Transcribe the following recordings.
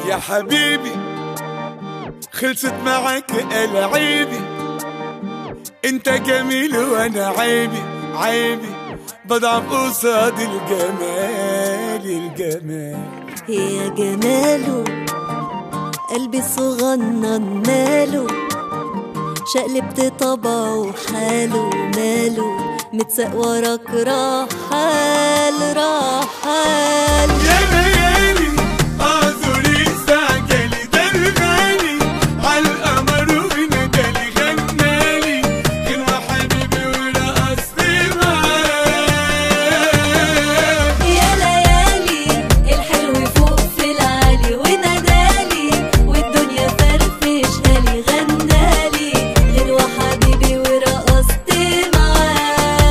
يا حبيبي خلصت معك العيبي انت جميل وانا عيبي عيبي بضعف قصاد الجمال الجمال يا جماله قلبي صغنن ماله شقلبت طبعه حاله ماله متساق وراك رحال رحال يا ليالي اعذري استعجلي ده الغالي عالقمر وندالي غنالي غنوة حبيبي ورقصت معاه يا ليالي الحلو فوق في العالي ونادالي والدنيا فرفشها لي غنالي غنوة حبيبي ورقصت معاه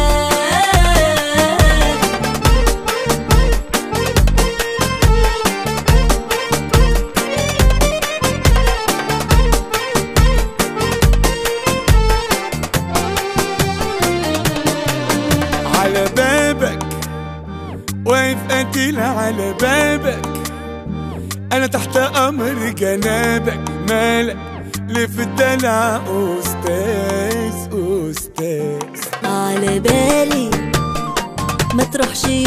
على بابك واقف قتيل على بابك انا تحت امر جنابك مالك ليه في الدلع استاذ استاذ على بالي ما تروحش